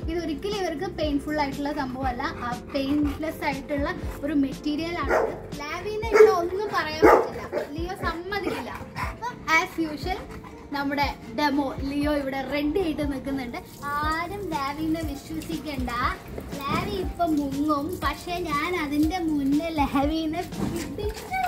ഇത് ഒരിക്കലും ഇവർക്ക് പെയിൻഫുൾ ആയിട്ടുള്ള സംഭവമല്ല പെയിൻലെസ് ആയിട്ടുള്ള ഒരു മെറ്റീരിയൽ ആണ് ലാവിനെ ഇവിടെ ഒന്നും പറയാൻ പറ്റില്ല ലിയോ സമ്മതിക്കില്ല അപ്പം ആസ് യൂഷ്വൽ നമ്മുടെ ഡെമോ ലിയോ ഇവിടെ റെഡി ആയിട്ട് നിൽക്കുന്നുണ്ട് ആരും ലാവിനെ വിശ്വസിക്കണ്ട ലാവി ഇപ്പൊ മുങ്ങും പക്ഷെ ഞാൻ അതിന്റെ മുന്നേ ലാവിനെ പിടിച്ചു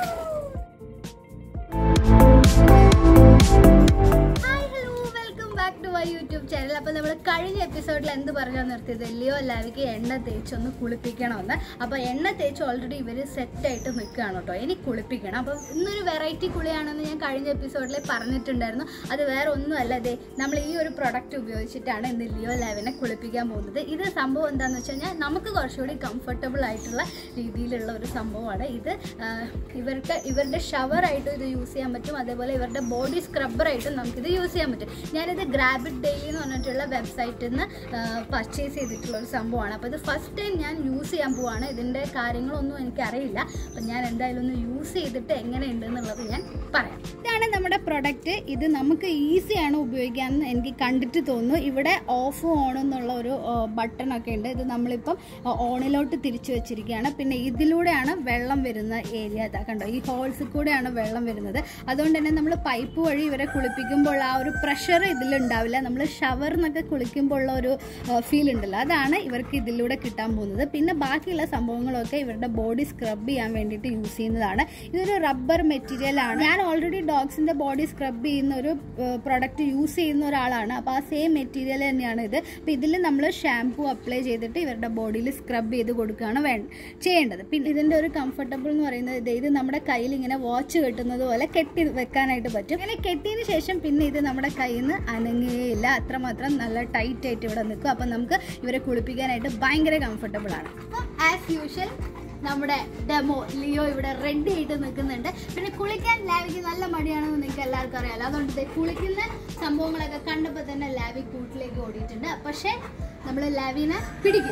hi hello welcome back to my YouTube channel അപ്പോൾ നമ്മൾ കഴിഞ്ഞ എപ്പിസോഡിൽ എന്ത് പറഞ്ഞാൽ നിർത്തിയത് ലിയോ ലാവിക്ക് എണ്ണ തേച്ചൊന്ന് കുളിപ്പിക്കണമെന്ന് അപ്പോൾ എണ്ണ തേച്ച് ഓൾറെഡി ഇവർ സെറ്റായിട്ട് നിൽക്കുകയാണ് കേട്ടോ ഇനി കുളിപ്പിക്കണം അപ്പോൾ ഇന്നൊരു വെറൈറ്റി കുളിയാണെന്ന് ഞാൻ കഴിഞ്ഞ എപ്പിസോഡിൽ പറഞ്ഞിട്ടുണ്ടായിരുന്നു അത് വേറെ ഒന്നുമല്ല അതെ നമ്മൾ ഈ ഒരു പ്രൊഡക്റ്റ് ഉപയോഗിച്ചിട്ടാണ് ഇന്ന് ലിയോ ലാവിനെ കുളിപ്പിക്കാൻ പോകുന്നത് ഇത് സംഭവം എന്താണെന്ന് വെച്ച് കഴിഞ്ഞാൽ നമുക്ക് കുറച്ചുകൂടി കംഫർട്ടബിൾ ആയിട്ടുള്ള രീതിയിലുള്ള ഒരു സംഭവമാണ് ഇത് ആ, ഇവർക്ക് ഇവരുടെ ഷവറായിട്ടും ഇത് യൂസ് ചെയ്യാൻ പറ്റും അതേപോലെ ഇവരുടെ ബോഡി സ്ക്രബ്ബറായിട്ടും നമുക്കിത് യൂസ് ചെയ്യാൻ പറ്റും ഞാനിത് ഗ്രാബിറ്റ് ഡെയിലി എന്ന് പറഞ്ഞിട്ടുള്ള വെബ്സൈറ്റിൽ നിന്ന് പർച്ചേസ് ചെയ്തിട്ടുള്ള ഒരു സംഭവമാണ് അപ്പോൾ ഇത് ഫസ്റ്റ് ടൈം ഞാൻ യൂസ് ചെയ്യാൻ പോവാണ് ഇതിൻ്റെ കാര്യങ്ങളൊന്നും എനിക്കറിയില്ല അപ്പം ഞാൻ എന്തായാലും ഒന്ന് യൂസ് ചെയ്തിട്ട് എങ്ങനെയുണ്ട് എന്നുള്ളത് ഞാൻ പറയാം ഇതാണ് നമ്മുടെ പ്രൊഡക്റ്റ് ഇത് നമുക്ക് ഈസിയാണ് ഉപയോഗിക്കാമെന്ന് എനിക്ക് കണ്ടിട്ട് തോന്നുന്നു ഇവിടെ ഓഫ് ഓൺ എന്നുള്ള ഒരു ബട്ടൺ ഒക്കെ ഉണ്ട് ഇത് നമ്മളിപ്പം ഓണിലോട്ട് തിരിച്ചു വെച്ചിരിക്കുകയാണ് പിന്നെ ഇതിലൂടെയാണ് വെള്ളം വരുന്ന ഏരിയ ഇതാ കണ്ടോ ഈ ഹോൾസിൽ കൂടെയാണ് വെള്ളം വരുന്നത് അതുകൊണ്ട് തന്നെ നമ്മൾ പൈപ്പ് വഴി ഇവരെ കുളിപ്പിക്കുമ്പോൾ ആ ഒരു പ്രഷർ ഇതിലുണ്ടാവില്ല നമ്മൾ ഷവർ എന്നൊക്കെ കുളിക്കുമ്പോൾ ഉള്ള ഒരു ഫീൽ ഉണ്ടല്ലോ അതാണ് ഇവർക്ക് ഇതിലൂടെ കിട്ടാൻ പോകുന്നത് പിന്നെ ബാക്കിയുള്ള സംഭവങ്ങളൊക്കെ ഇവരുടെ ബോഡി സ്ക്രബ് ചെയ്യാൻ വേണ്ടിയിട്ട് യൂസ് ചെയ്യുന്നതാണ് ഇതൊരു റബ്ബർ മെറ്റീരിയൽ ആണ് ഞാൻ ഓൾറെഡി ഡോഗ്സിന്റെ ബോഡി സ്ക്രബ് ചെയ്യുന്ന ഒരു പ്രൊഡക്റ്റ് യൂസ് ചെയ്യുന്ന ഒരാളാണ് അപ്പോൾ ആ സെയിം മെറ്റീരിയൽ തന്നെയാണ് ഇത് അപ്പോൾ ഇതിൽ നമ്മൾ ഷാംപൂ അപ്ലൈ ചെയ്തിട്ട് ഇവരുടെ ബോഡിയിൽ സ്ക്രബ് ചെയ്ത് കൊടുക്കുകയാണ് വേ ചെയ്യേണ്ടത് പിന്നെ ഇതിൻ്റെ ഒരു കംഫർട്ടബിൾ എന്ന് പറയുന്നത് ഇത് ഇത് നമ്മുടെ കയ്യിൽ ഇങ്ങനെ വാച്ച് കെട്ടുന്നത് പോലെ കെട്ടി വെക്കാനായിട്ട് പറ്റും അങ്ങനെ കെട്ടിയതിന് ശേഷം പിന്നെ ഇത് നമ്മുടെ കയ്യിൽ നിന്ന് അനങ്ങുകയില്ല അത്രമാത്രം നല്ല ടൈറ്റ് ആയിട്ട് ഇവിടെ നിൽക്കും അപ്പം നമുക്ക് ഇവരെ കുളിപ്പിക്കാനായിട്ട് ഭയങ്കര കംഫർട്ടബിൾ ആണ് അപ്പം ആസ് യൂഷ്വൽ നമ്മുടെ ഡെമോ ലിയോ ഇവിടെ റെഡി ആയിട്ട് നിൽക്കുന്നുണ്ട് പിന്നെ കുളിക്കാൻ ലാവിക്ക് നല്ല മടിയാണെന്ന് നിങ്ങൾക്ക് എല്ലാവർക്കും അറിയാലോ അതുകൊണ്ട് ദേ കുളിക്കുന്ന സംഭവങ്ങളൊക്കെ കണ്ടപ്പോൾ തന്നെ ലാവി കൂട്ടിലേക്ക് ഓടിയിട്ടുണ്ട് പക്ഷേ നമ്മൾ ലാവിനെ പിടിക്കും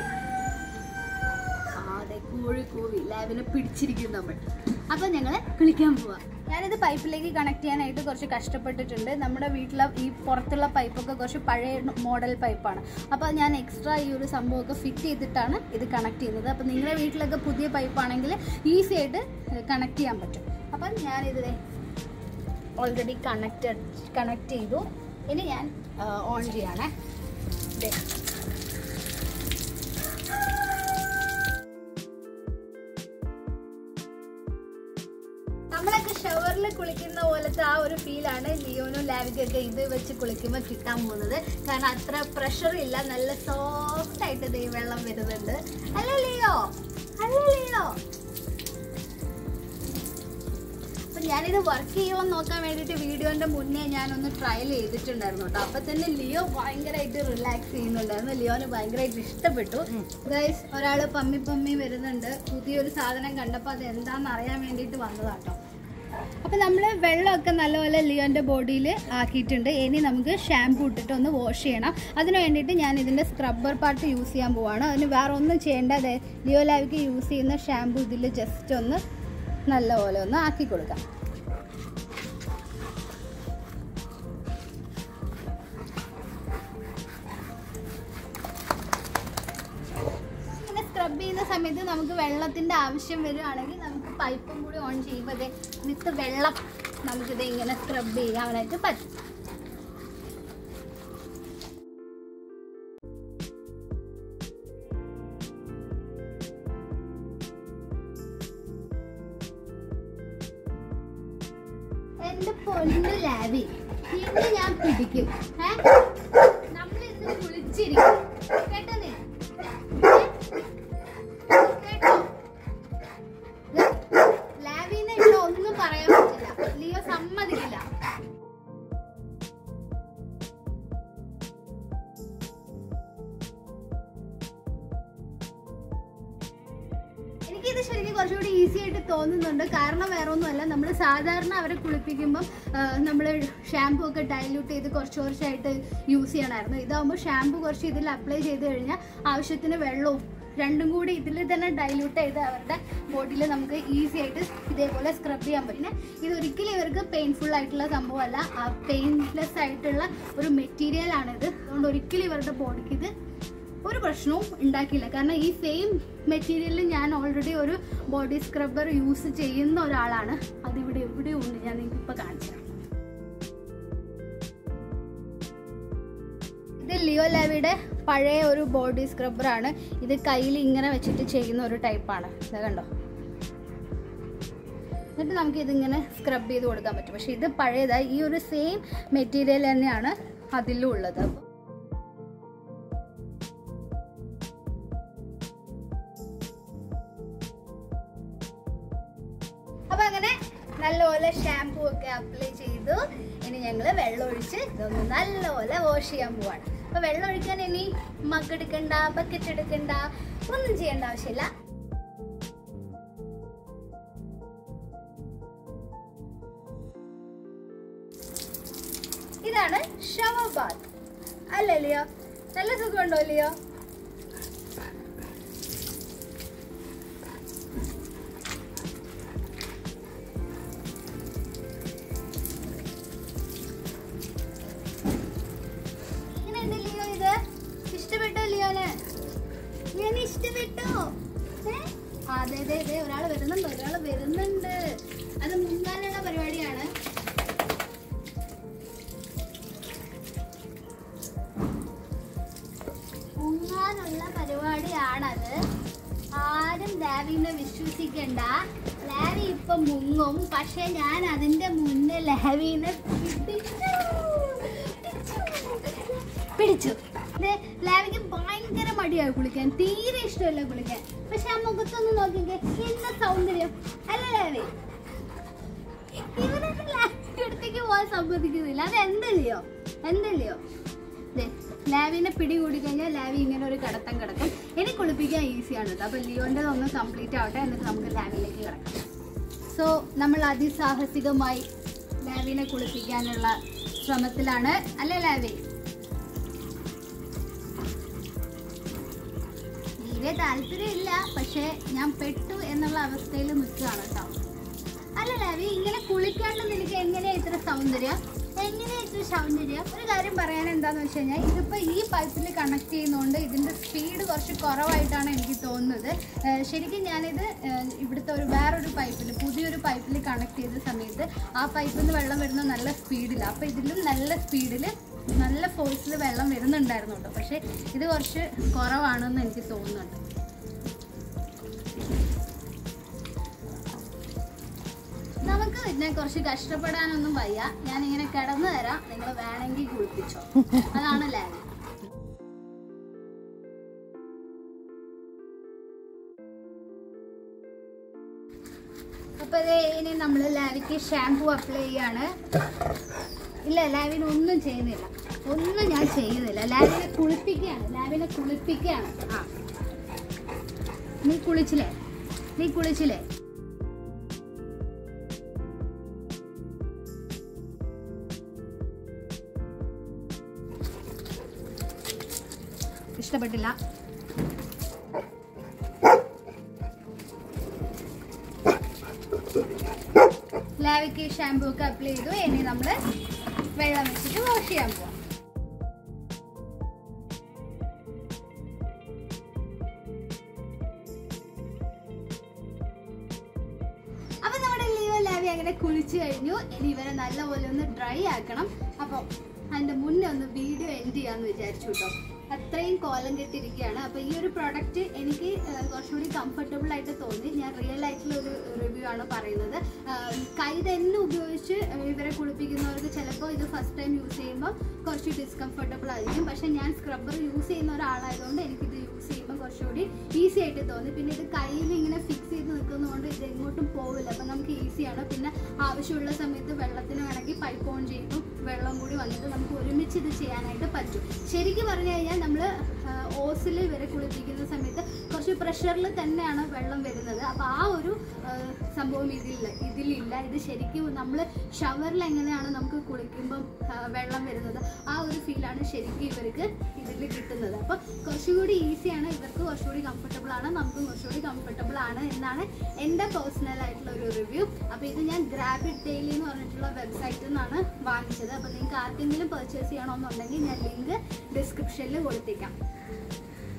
ആ, ദേ കോഴി കൂവി ലാവിനെ പിടിച്ചിരിക്കും നമ്മൾ അപ്പം ഞങ്ങൾ കുളിക്കാൻ പോവാം ഞാനിത് പൈപ്പിലേക്ക് കണക്ട് ചെയ്യാനായിട്ട് കുറച്ച് കഷ്ടപ്പെട്ടിട്ടുണ്ട് നമ്മുടെ വീട്ടിലെ ഈ പുറത്തുള്ള പൈപ്പൊക്കെ കുറച്ച് പഴയ മോഡൽ പൈപ്പാണ് അപ്പോൾ ഞാൻ എക്സ്ട്രാ ഈ ഒരു സംഭവമൊക്കെ ഫിറ്റ് ചെയ്തിട്ടാണ് ഇത് കണക്ട് ചെയ്യുന്നത് അപ്പോൾ നിങ്ങളുടെ വീട്ടിലൊക്കെ പുതിയ പൈപ്പാണെങ്കിൽ ഈസി ആയിട്ട് കണക്ട് ചെയ്യാൻ പറ്റും അപ്പം ഞാനിത് ഓൾറെഡി കണക്റ്റഡ് കണക്ട് ചെയ്തു ഇനി ഞാൻ ഓൺ ചെയ്യണേ ദേ നമ്മളൊക്കെ ഷവറിൽ കുളിക്കുന്ന പോലത്തെ ആ ഒരു ഫീലാണ് ലിയോനും ലാവിക്കൊക്കെ ഇത് വെച്ച് കുളിക്കുമ്പോൾ കിട്ടാൻ പോകുന്നത് കാരണം അത്ര പ്രഷർ ഇല്ല നല്ല സോഫ്റ്റ് ആയിട്ട് ഇത് ഈ വെള്ളം വരുന്നുണ്ട് അല്ല ലിയോ അല്ല ലിയോ അപ്പൊ ഞാനിത് വർക്ക് ചെയ്യുമെന്ന് നോക്കാൻ വേണ്ടിയിട്ട് വീഡിയോന്റെ മുന്നേ ഞാനൊന്ന് ട്രയൽ ചെയ്തിട്ടുണ്ടായിരുന്നു കേട്ടോ അപ്പൊ തന്നെ ലിയോ ഭയങ്കരമായിട്ട് റിലാക്സ് ചെയ്യുന്നുണ്ടായിരുന്നു ലിയോന് ഭയങ്കരമായിട്ട് ഇഷ്ടപ്പെട്ടു ഗൈസ് ഒരാള് പമ്മി പമ്മി വരുന്നുണ്ട് പുതിയൊരു സാധനം കണ്ടപ്പോൾ അത് എന്താണെന്ന് അറിയാൻ വേണ്ടിയിട്ട് വന്നതാട്ടോ അപ്പൊ നമ്മൾ വെള്ളമൊക്കെ നല്ലപോലെ ലിയോന്റെ ബോഡിയിൽ ആക്കിയിട്ടുണ്ട് ഇനി നമുക്ക് ഷാംപൂ ഇട്ടിട്ട് ഒന്ന് വാഷ് ചെയ്യണം അതിന് വേണ്ടിയിട്ട് ഞാൻ ഇതിന്റെ സ്ക്രബ്ബർ പാർട്ട് യൂസ് ചെയ്യാൻ പോവാണ് അതിന് വേറെ ഒന്നും ചെയ്യേണ്ട അതെ ലിയോ ലാവിക്ക് യൂസ് ചെയ്യുന്ന ഷാംപൂ ഇതിൽ ജസ്റ്റ് ഒന്ന് നല്ലപോലെ ഒന്ന് ആക്കി കൊടുക്കാം ഇങ്ങനെ സ്ക്രബ് ചെയ്യുന്ന സമയത്ത് നമുക്ക് വെള്ളത്തിന്റെ ആവശ്യം വരികയാണെങ്കിൽ നമുക്ക് പൈപ്പും കൂടി ഓൺ ചെയ്യുമ്പോൾ ഇത് വിത്ത് വെള്ളം നമുക്കിത് ഇങ്ങനെ സ്ക്രബ് ചെയ്യാനായിട്ട് പറ്റും എന്റെ പൊന്നു ലാവി ഇന്ന് ഞാൻ പിടിക്കും ഏ നമ്മളിന്ന് കുളിച്ചിരിക്കും കേട്ടോ നീ ഏ? കേട്ടോ ലാവിനെ ഇവിടെ ഒന്നും പറയാൻ പറ്റില്ല ലിയോ സമ്മതിക്കില്ല എനിക്കിത് ശരിക്കും കുറച്ചുകൂടി ഈസി ആയിട്ട് തോന്നുന്നുണ്ട് കാരണം വേറെ ഒന്നുമല്ല നമ്മൾ സാധാരണ അവരെ കുളിപ്പിക്കുമ്പം നമ്മൾ ഷാമ്പു ഒക്കെ ഡൈല്യൂട്ട് ചെയ്ത് കുറച്ച് കുറച്ചായിട്ട് യൂസ് ചെയ്യണമായിരുന്നു ഇതാകുമ്പോൾ ഷാമ്പു കുറച്ച് ഇതിൽ അപ്ലൈ ചെയ്ത് കഴിഞ്ഞാൽ ആവശ്യത്തിന് വെള്ളവും രണ്ടും കൂടി ഇതിൽ തന്നെ ഡൈല്യൂട്ട് ചെയ്ത് അവരുടെ ബോഡിയിൽ നമുക്ക് ഈസി ആയിട്ട് ഇതേപോലെ സ്ക്രബ് ചെയ്യാൻ പറ്റും പിന്നെ ഇത് ഒരിക്കലും ഇവർക്ക് പെയിൻഫുൾ ആയിട്ടുള്ള സംഭവമല്ല പെയിൻലെസ് ആയിട്ടുള്ള ഒരു മെറ്റീരിയൽ ആണിത് അതുകൊണ്ട് ഒരിക്കലും ഇവരുടെ ബോഡിക്ക് ഇത് ഒരു പ്രശ്നവും ഉണ്ടാക്കിയില്ല കാരണം ഈ സെയിം മെറ്റീരിയലിൽ ഞാൻ ഓൾറെഡി ഒരു ബോഡി സ്ക്രബ്ബർ യൂസ് ചെയ്യുന്ന ഒരാളാണ് അതിവിടെ എവിടെയും ഉണ്ട് ഞാൻ നിങ്ങൾക്ക് ഇപ്പോൾ കാണിച്ചു തരാം. ഇത് ലിയോ ലാവിയുടെ പഴയ ഒരു ബോഡി സ്ക്രബ്ബറാണ് ഇത് കയ്യിൽ ഇങ്ങനെ വെച്ചിട്ട് ചെയ്യുന്ന ഒരു ടൈപ്പാണ് ഇത് കണ്ടോ എന്നിട്ട് നമുക്ക് ഇതിങ്ങനെ സ്ക്രബ് ചെയ്ത് കൊടുക്കാൻ പറ്റും പക്ഷെ ഇത് പഴയതായി ഈ ഒരു സെയിം മെറ്റീരിയൽ തന്നെയാണ് അതിലും ഉള്ളത് അപ്പോൾ അപ്പൊ അങ്ങനെ നല്ലപോലെ ഷാമ്പൂ ഒക്കെ അപ്ലൈ ചെയ്തു ഇനി ഞങ്ങൾ വെള്ളം ഒഴിച്ച് ഇതൊന്ന് നല്ലപോലെ വാഷ് ചെയ്യാൻ പോവാണ് അപ്പൊ വെള്ളം ഒഴിക്കാൻ ഇനി മഗ് എടുക്കണ്ട ബക്കറ്റ് എടുക്കണ്ട ഒന്നും ചെയ്യേണ്ട ആവശ്യമില്ല ഇതാണ് ഷവർ ബാത്ത് അല്ലേ ലിയോ നല്ല സുഖമുണ്ടോ ലിയോ എങ്ങനെയുണ്ട് ലിയോ ഇത് ഇഷ്ടപ്പെട്ടോ ലിയോന് ലിയോന് ഇഷ്ടപ്പെട്ടോ ഏ? ആ, അതെ അതെ അതെ ഒരാൾ വരുന്നുണ്ട് ഒരാൾ വരുന്നുണ്ട് അത് മുങ്ങാനുള്ള പരിപാടിയാണ് മുങ്ങാനുള്ള പരിപാടിയാണത് ആരും ലാവിനെ വിശ്വസിക്കണ്ട ലാവി ഇപ്പൊ മുങ്ങും പക്ഷെ ഞാൻ അതിന്റെ മുന്നേ ലാവിനെ പിടിച്ചു പിടിച്ചു ദേ, ലാവിക്ക് ഭയങ്കര മടിയായി കുളിക്കാൻ തീരെ ഇഷ്ടമല്ല കുളിക്കാൻ പക്ഷെ ആ മുഖത്തൊന്ന് നോക്കിക്കേ എന്താ സൗന്ദര്യം അല്ല ലാവി ഇവരൊക്കെ ലാവിന്റെ അടുത്തേക്ക് പോകാൻ സമ്മതിക്കുന്നില്ല അത് എന്തല്ലയോ എന്തല്ലയോ ദേ, ലാവിനെ പിടി കൂടി കഴിഞ്ഞാൽ ലാവി ഇങ്ങനെ ഒരു കിടത്തം കിടക്കും ഇനി കുളിപ്പിക്കാൻ ഈസിയാണ് കേട്ടോ അപ്പൊ ലിയോന്റെ ഒന്ന് കംപ്ലീറ്റ് ആവട്ടെ എന്നിട്ട് നമുക്ക് ലാവിലേക്ക് കിടക്കാം സോ നമ്മൾ അതിസാഹസികമായി ലാവിനെ കുളിപ്പിക്കാനുള്ള ശ്രമത്തിലാണ് അല്ലേ ലാവി തീരെ താല്പര്യമില്ല പക്ഷേ ഞാൻ പെട്ടു എന്നുള്ള അവസ്ഥയിൽ നിൽക്കുകയാണ് കേട്ടോ അല്ല ലാവി ഇങ്ങനെ കുളിക്കാണ്ട് നിനക്ക് എങ്ങനെയാ ഇത്ര സൗന്ദര്യം എങ്ങനെയാ ഇത്ര സൗന്ദര്യം ഒരു കാര്യം പറയാൻ എന്താന്ന് വെച്ച് കഴിഞ്ഞാൽ ഇതിപ്പോൾ ഈ പൈപ്പിൽ കണക്ട് ചെയ്യുന്നതുകൊണ്ട് ഇതിൻ്റെ സ്പീഡ് കുറച്ച് കുറവായിട്ടാണ് എനിക്ക് തോന്നുന്നത് ഏഹ് ശരിക്കും ഞാനിത് ഏഹ് ഇവിടുത്തെ ഒരു വേറൊരു പൈപ്പിൽ പുതിയൊരു പൈപ്പിൽ കണക്ട് ചെയ്ത സമയത്ത് ആ പൈപ്പിൽ നിന്ന് വെള്ളം വരുന്ന നല്ല സ്പീഡിലാണ് അപ്പോൾ ഇതിലും നല്ല സ്പീഡിൽ നല്ല ഫോഴ്സിൽ വെള്ളം വരുന്നുണ്ടായിരുന്നു കേട്ടോ പക്ഷേ ഇത് കുറച്ച് കുറവാണെന്ന് എനിക്ക് തോന്നുന്നുണ്ട് നമുക്ക് ഇതിനെ കുറച്ച് കഷ്ടപ്പെടാനൊന്നും വയ്യ ഞാൻ ഇങ്ങനെ കിടന്നു തരാം നിങ്ങൾ വേണമെങ്കിൽ കുളിപ്പിച്ചോ അതാണ് ലാഗ് അപ്പൊ ദേ ഇനി നമ്മൾ ലാവിക്ക് ഷാംപൂ അപ്ലൈ ചെയ്യാണ് ഇല്ല ലാവിന് ഒന്നും ചെയ്യുന്നില്ല ഒന്നും ഞാൻ ചെയ്യുന്നില്ല ലാവിനെ കുളിപ്പിക്കുകയാണ് ലാവിനെ കുളിപ്പിക്കുകയാണ് ആ നീ കുളിച്ചില്ലേ നീ കുളിച്ചില്ലേ ഇഷ്ടപ്പെട്ടില്ല ലാവിക്ക് ഷാമ്പൂ ഒക്കെ അപ്ലൈ ചെയ്തു ഇനി നമ്മൾ വെള്ളം വെച്ചിട്ട് വാഷ് ചെയ്യാൻ പോവാം അപ്പൊ നമ്മുടെ ലിയോ ലാവി അങ്ങനെ കുളിച്ചു കഴിഞ്ഞു ഇനി ഇവരെ നല്ലപോലെ ഒന്ന് ഡ്രൈ ആക്കണം അപ്പോൾ അതിന്റെ മുന്നേ ഒന്ന് വീഡിയോ എൻഡ് ചെയ്യാന്ന് വിചാരിച്ചു കേട്ടോ അത്രയും കോലം കെട്ടിരിക്കുകയാണ് അപ്പോൾ ഈ ഒരു പ്രൊഡക്റ്റ് എനിക്ക് ആ, കുറച്ചുകൂടി കംഫർട്ടബിൾ ആയിട്ട് തോന്നി ഞാൻ റിയൽ ആയിട്ടുള്ള ഒരു റിവ്യൂ ആണ് പറയുന്നത് ആ, കൈ തന്നെ ഉപയോഗിച്ച് ഇവരെ കുളിപ്പിക്കുന്നവർക്ക് ചിലപ്പോൾ ഇത് ഫസ്റ്റ് ടൈം യൂസ് ചെയ്യുമ്പോൾ കുറച്ച് ഡിസ്കംഫർട്ടബിൾ ആയിരിക്കും പക്ഷേ ഞാൻ സ്ക്രബ്ബർ യൂസ് ചെയ്യുന്ന ഒരാളായതുകൊണ്ട് എനിക്കിത് യൂസ് ചെയ്യുമ്പോൾ കുറച്ചുകൂടി ഈസി ആയിട്ട് തോന്നി പിന്നെ ഇത് കയ്യിൽ ഇങ്ങനെ ഫിക്സ് ചെയ്ത് നിൽക്കുന്നതുകൊണ്ട് ഇത് എങ്ങോട്ടും പോവില്ല അപ്പം നമുക്ക് ഈസിയാണ് പിന്നെ ആവശ്യമുള്ള സമയത്ത് വെള്ളത്തിന് വേണമെങ്കിൽ പൈപ്പ് ഓൺ ചെയ്യുന്നു വെള്ളം കൂടി വന്നിട്ട് നമുക്ക് ഒരുമിച്ച് ഇത് ചെയ്യാനായിട്ട് പറ്റും ശരിക്കും പറഞ്ഞു കഴിഞ്ഞാൽ നമ്മൾ ഓസിൽ ഇവരെ കുളിപ്പിക്കുന്ന സമയത്ത് കുറച്ച് പ്രഷറിൽ തന്നെയാണ് വെള്ളം വരുന്നത് അപ്പോൾ ആ ഒരു ആ, സംഭവം ഇതില്ല ഇതിലില്ല ഇത് ശരിക്കും നമ്മൾ ഷവറിൽ എങ്ങനെയാണ് നമുക്ക് കുളിക്കുമ്പം ആ, വെള്ളം വരുന്നത് ആ ഒരു ഫീലാണ് ശരിക്കും ഇവർക്ക് ഇതിൽ കിട്ടുന്നത് അപ്പോൾ കുറച്ചുകൂടി ഈസിയാണ് ഇവർക്ക് കുറച്ചുകൂടി കംഫർട്ടബിൾ ആണ് നമുക്ക് കുറച്ചുകൂടി കംഫർട്ടബിൾ ആണ് എന്നാണ് എൻ്റെ പേഴ്സണൽ ആയിട്ടുള്ള ഒരു റിവ്യൂ അപ്പോൾ ഇത് ഞാൻ ഗ്രാബിറ്റ് ഡെയിലി എന്ന് പറഞ്ഞിട്ടുള്ള വെബ്സൈറ്റിൽ നിന്നാണ് വാങ്ങിച്ചത് അപ്പോൾ നിങ്ങൾക്ക് ആർക്കെങ്കിലും പർച്ചേസ് ചെയ്യണമെന്നുണ്ടെങ്കിൽ ഞാൻ ലിങ്ക് ഡിസ്ക്രിപ്ഷനിൽ കൊടുത്തേക്കാം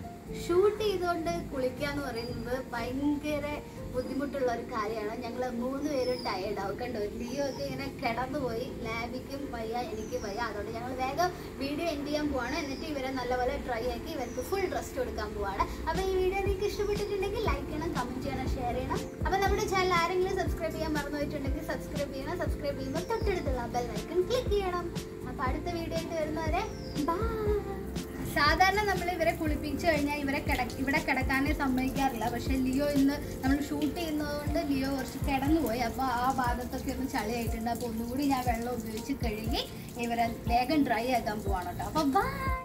ഷൂട്ട് ചെയ്തുകൊണ്ട് കുളിക്കുക എന്ന് പറയുന്നത് ഭയങ്കര ബുദ്ധിമുട്ടുള്ള ഒരു കാര്യമാണ് ഞങ്ങൾ മൂന്ന് പേരും ടയേർഡ് ആവും കണ്ടോ ലിയോ ഒക്കെ ഇങ്ങനെ കിടന്നുപോയി ലാബിക്കും വയ്യ എനിക്ക് വയ്യ അതുകൊണ്ട് ഞങ്ങൾ വേഗം വീഡിയോ എൻഡ് ചെയ്യാൻ പോവാണ് എന്നിട്ട് ഇവരെ നല്ലപോലെ ട്രൈ ആക്കി ഇവർക്ക് ഫുൾ റെസ്റ്റ് കൊടുക്കാൻ പോവാണ് അപ്പോൾ ഈ വീഡിയോ നിങ്ങൾക്ക് ഇഷ്ടപ്പെട്ടിട്ടുണ്ടെങ്കിൽ ലൈക്ക് ചെയ്യണം കമൻറ്റ് ചെയ്യണം ഷെയർ ചെയ്യണം അപ്പോൾ നമ്മുടെ ചാനൽ ആരെങ്കിലും സബ്സ്ക്രൈബ് ചെയ്യാൻ മറന്നു പോയിട്ടുണ്ടെങ്കിൽ സബ്സ്ക്രൈബ് ചെയ്യണം സബ്സ്ക്രൈബ് ചെയ്യുമ്പോൾ തൊട്ടടുത്തുള്ള ബെൽ ഐക്കൺ ക്ലിക്ക് ചെയ്യണം അപ്പോൾ അടുത്ത വീഡിയോ ആയിട്ട് വരുന്നവരെ ബൈ സാധാരണ നമ്മൾ ഇവരെ കുളിപ്പിച്ചു കഴിഞ്ഞാൽ ഇവരെ കിട ഇവിടെ കിടക്കാനേ സമ്മതിക്കാറില്ല പക്ഷെ ലിയോ ഇന്ന് നമ്മൾ ഷൂട്ട് ചെയ്യുന്നതുകൊണ്ട് ലിയോ കുറച്ച് കിടന്നുപോയി അപ്പോൾ ആ ഭാഗത്തൊക്കെ ഒന്ന് ചളിയായിട്ടുണ്ട് അപ്പോൾ ഒന്നുകൂടി ഞാൻ വെള്ളം ഉപയോഗിച്ച് കഴുകി ഇവരെ വേഗം ഡ്രൈ ആക്കാൻ പോവാണ് കേട്ടോ അപ്പോൾ ബൈ